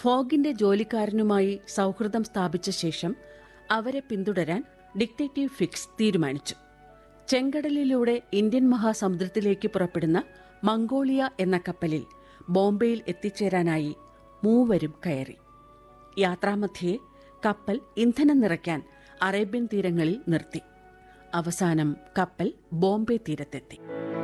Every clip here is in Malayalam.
ഫോഗിന്റെ ജോലിക്കാരനുമായി സൗഹൃദം സ്ഥാപിച്ച ശേഷം അവരെ പിന്തുടരാൻ ഡിറ്റക്റ്റീവ് ഫിക്സ് തീരുമാനിച്ചു ചെങ്കടലിലൂടെ ഇന്ത്യൻ മഹാസമുദ്രത്തിലേക്ക് പുറപ്പെടുന്ന മംഗോളിയ എന്ന കപ്പലിൽ ബോംബെയിൽ എത്തിച്ചേരാനായി മൂവരും കയറി യാത്രാമധ്യേ കപ്പൽ ഇന്ധനം നിറയ്ക്കാൻ അറേബ്യൻ തീരങ്ങളിൽ നിർത്തി അവസാനം കപ്പൽ ബോംബെ തീരത്തെത്തി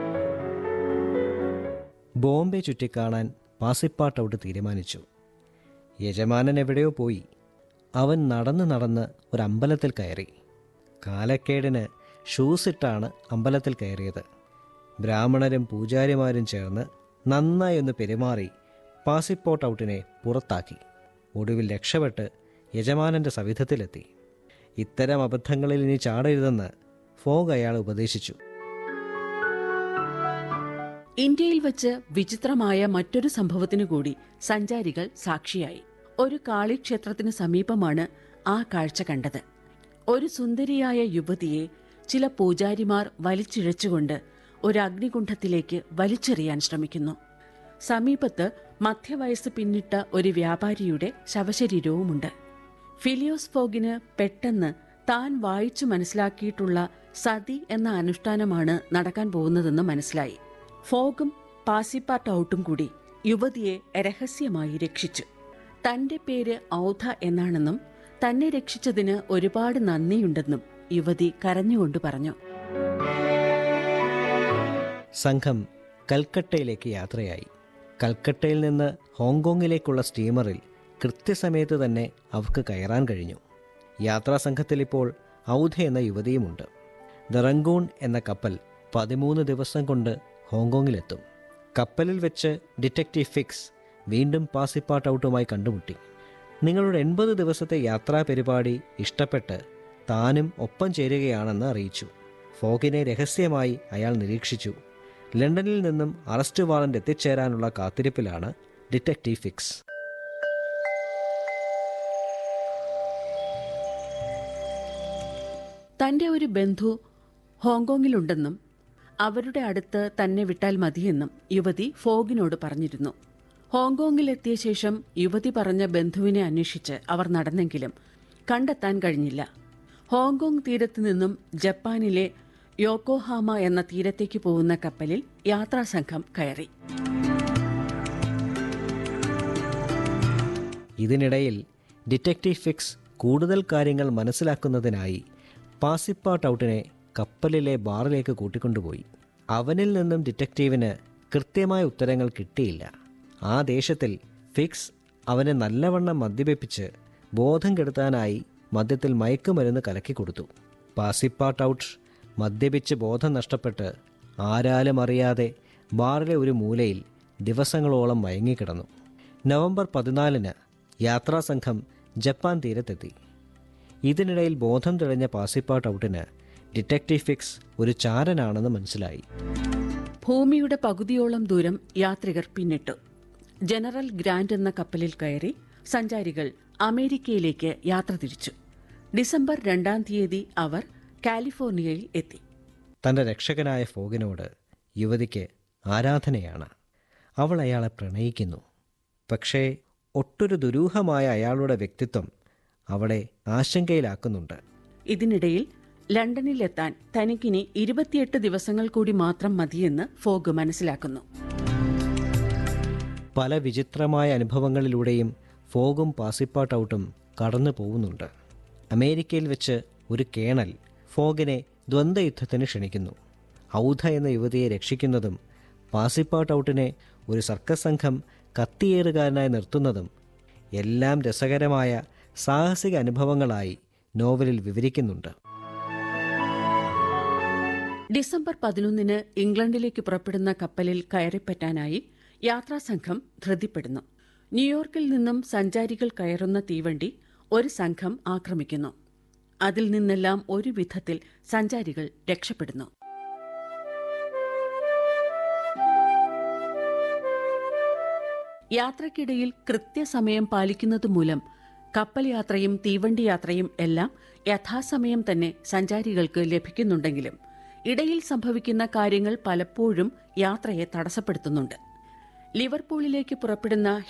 ബോംബെ ചുറ്റിക്കാണാൻ പാസിപ്പാട്ട് ഔട്ട് തീരുമാനിച്ചു യജമാനൻ എവിടെയോ പോയി അവൻ നടന്ന് നടന്ന് ഒരു അമ്പലത്തിൽ കയറി കാലക്കേടിന് ഷൂസ് ഇട്ടാണ് അമ്പലത്തിൽ കയറിയത് ബ്രാഹ്മണരും പൂജാരിമാരും ചേർന്ന് നന്നായി ഒന്ന് പെരുമാറി പാസിപ്പോട്ട് ഔട്ടിനെ പുറത്താക്കി ഒടുവിൽ രക്ഷപ്പെട്ട് യജമാനന്റെ സവിധത്തിലെത്തി ഇത്തരം അബദ്ധങ്ങളിൽ ഇനി ചാടരുതെന്ന് ഫോഗ് അയാൾ ഉപദേശിച്ചു ഇന്ത്യയിൽ വച്ച് വിചിത്രമായ മറ്റൊരു സംഭവത്തിനു കൂടി സഞ്ചാരികൾ സാക്ഷിയായി ഒരു കാളിക്ഷേത്രത്തിന് സമീപമാണ് ആ കാഴ്ച കണ്ടത് ഒരു സുന്ദരിയായ യുവതിയെ ചില പൂജാരിമാർ വലിച്ചിഴച്ചുകൊണ്ട് ഒരു അഗ്നികുണ്ഠത്തിലേക്ക് വലിച്ചെറിയാൻ ശ്രമിക്കുന്നു സമീപത്ത് മധ്യവയസ്സ് പിന്നിട്ട ഒരു വ്യാപാരിയുടെ ശവശരീരവുമുണ്ട് ഫിലിയോസ് ഫോഗിന് പെട്ടെന്ന് താൻ വായിച്ചു മനസ്സിലാക്കിയിട്ടുള്ള സതി എന്ന അനുഷ്ഠാനമാണ് നടക്കാൻ പോകുന്നതെന്ന് മനസ്സിലായി ഫോഗും പാസിപ്പാട്ട് ഔട്ടും കൂടി യുവതിയെ രഹസ്യമായി രക്ഷിച്ചു തന്റെ പേര് ഔധ എന്നാണെന്നും തന്നെ രക്ഷിച്ചതിന് ഒരുപാട് നന്ദിയുണ്ടെന്നും യുവതി കരഞ്ഞുകൊണ്ട് പറഞ്ഞു സംഘം കൽക്കട്ടയിലേക്ക് യാത്രയായി കൽക്കട്ടയിൽ നിന്ന് ഹോങ്കോങ്ങിലേക്കുള്ള സ്റ്റീമറിൽ കൃത്യസമയത്ത് തന്നെ അവർക്ക് കയറാൻ കഴിഞ്ഞു യാത്രാസംഘത്തിൽ ഇപ്പോൾ ഔധ എന്ന യുവതിയുമുണ്ട് ദറങ്കൂൺ എന്ന കപ്പൽ പതിമൂന്ന് ദിവസം കൊണ്ട് ഹോങ്കോങ്ങിലെത്തും കപ്പലിൽ വെച്ച് ഡിറ്റക്റ്റീവ് ഫിക്സ് വീണ്ടും പാസിപ്പാട്ട് ഔട്ടുമായി കണ്ടുമുട്ടി നിങ്ങളുടെ എൺപത് ദിവസത്തെ യാത്രാ പരിപാടി ഇഷ്ടപ്പെട്ട് താനും ഒപ്പം ചേരുകയാണെന്ന് അറിയിച്ചു ഫോഗിനെ രഹസ്യമായി അയാൾ നിരീക്ഷിച്ചു ലണ്ടനിൽ നിന്നും അറസ്റ്റ് വാറന്റ് എത്തിച്ചേരാനുള്ള കാത്തിരിപ്പിലാണ് ഡിറ്റക്റ്റീവ് ഫിക്സ് തന്റെ ഒരു ബന്ധു ഹോങ്കോങ്ങിലുണ്ടെന്നും അവരുടെ അടുത്ത് തന്നെ വിട്ടാൽ മതിയെന്നും യുവതി ഫോഗിനോട് പറഞ്ഞിരുന്നു ഹോങ്കോങ്ങിലെത്തിയ ശേഷം യുവതി പറഞ്ഞ ബന്ധുവിനെ അന്വേഷിച്ച് അവർ നടന്നെങ്കിലും കണ്ടെത്താൻ കഴിഞ്ഞില്ല ഹോങ്കോങ് തീരത്ത് നിന്നും ജപ്പാനിലെ യോക്കോഹാമ എന്ന തീരത്തേക്ക് പോകുന്ന കപ്പലിൽ യാത്രാസംഘം കയറി ഇതിനിടയിൽ ഡിറ്റക്റ്റീവ് ഫിക്സ് കൂടുതൽ കാര്യങ്ങൾ മനസ്സിലാക്കുന്നതിനായി പാസിപ്പാട്ട് ഔട്ടിനെ കപ്പലിലെ ബാറിലേക്ക് കൂട്ടിക്കൊണ്ടുപോയി അവനിൽ നിന്നും ഡിറ്റക്റ്റീവിന് കൃത്യമായ ഉത്തരങ്ങൾ കിട്ടിയില്ല ആ ദേശത്തിൽ ഫിക്സ് അവനെ നല്ലവണ്ണം മദ്യപിപ്പിച്ച് ബോധം കെടുത്താനായി മദ്യത്തിൽ മയക്കുമരുന്ന് കലക്കി കൊടുത്തു പാസിപ്പാട്ട് ഔട്ട് മദ്യപിച്ച് ബോധം നഷ്ടപ്പെട്ട് ആരാലും അറിയാതെ ബാറിലെ ഒരു മൂലയിൽ ദിവസങ്ങളോളം മയങ്ങിക്കിടന്നു നവംബർ പതിനാലിന് യാത്രാസംഘം ജപ്പാൻ തീരത്തെത്തി ഇതിനിടയിൽ ബോധം തെളിഞ്ഞ പാസിപ്പാട്ട് ഔട്ടിന് ഡിറ്റക്റ്റീവ് ഫിക്സ് ഒരു ചാരനാണെന്ന് മനസ്സിലായി ഭൂമിയുടെ പകുതിയോളം ദൂരം യാത്രികർ പിന്നിട്ടു ജനറൽ ഗ്രാൻഡ് എന്ന കപ്പലിൽ കയറി സഞ്ചാരികൾ അമേരിക്കയിലേക്ക് യാത്ര തിരിച്ചു ഡിസംബർ രണ്ടാം തീയതി അവർ കാലിഫോർണിയയിൽ എത്തി തൻ്റെ രക്ഷകനായ ഫോഗിനോട് യുവതിക്ക് ആരാധനയാണ് അവൾ അയാളെ പ്രണയിക്കുന്നു പക്ഷേ ഒട്ടൊരു ദുരൂഹമായ അയാളുടെ വ്യക്തിത്വം അവളെ ആശങ്കയിലാക്കുന്നുണ്ട് ഇതിനിടയിൽ ലണ്ടനിലെത്താൻ തനിക്കിനി ഇരുപത്തിയെട്ട് ദിവസങ്ങൾ കൂടി മാത്രം മതിയെന്ന് ഫോഗ് മനസ്സിലാക്കുന്നു പല വിചിത്രമായ അനുഭവങ്ങളിലൂടെയും ഫോഗും പാസിപ്പാട്ട് ഔട്ടും കടന്നു പോകുന്നുണ്ട് അമേരിക്കയിൽ വെച്ച് ഒരു കേണൽ ഫോഗിനെ ദ്വന്ദ്വയുദ്ധത്തിന് ക്ഷണിക്കുന്നു ഔധ എന്ന യുവതിയെ രക്ഷിക്കുന്നതും പാസിപ്പാട്ട് ഔട്ടിനെ ഒരു സർക്കസ് സംഘം കത്തിയേറുകാരനായി നിർത്തുന്നതും എല്ലാം രസകരമായ സാഹസിക അനുഭവങ്ങളായി നോവലിൽ വിവരിക്കുന്നുണ്ട് ഡിസംബർ പതിനൊന്നിന് ഇംഗ്ലണ്ടിലേക്ക് പുറപ്പെടുന്ന കപ്പലിൽ കയറിപ്പറ്റാനായി യാത്രാസംഘം ധൃതിപ്പെടുന്നു ന്യൂയോർക്കിൽ നിന്നും സഞ്ചാരികൾ കയറുന്ന തീവണ്ടി ഒരു സംഘം ആക്രമിക്കുന്നു അതിൽ നിന്നെല്ലാം ഒരു വിധത്തിൽ സഞ്ചാരികൾ രക്ഷപ്പെടുന്നു യാത്രക്കിടയിൽ കൃത്യസമയം പാലിക്കുന്നതുമൂലം കപ്പൽ യാത്രയും തീവണ്ടി യാത്രയും എല്ലാം യഥാസമയം തന്നെ സഞ്ചാരികൾക്ക് ലഭിക്കുന്നുണ്ടെങ്കിലും ഇടയിൽ സംഭവിക്കുന്ന കാര്യങ്ങൾ പലപ്പോഴും യാത്രയെ തടസ്സപ്പെടുത്തുന്നുണ്ട് ലിവർപൂളിലേക്ക് പുറപ്പെടുന്ന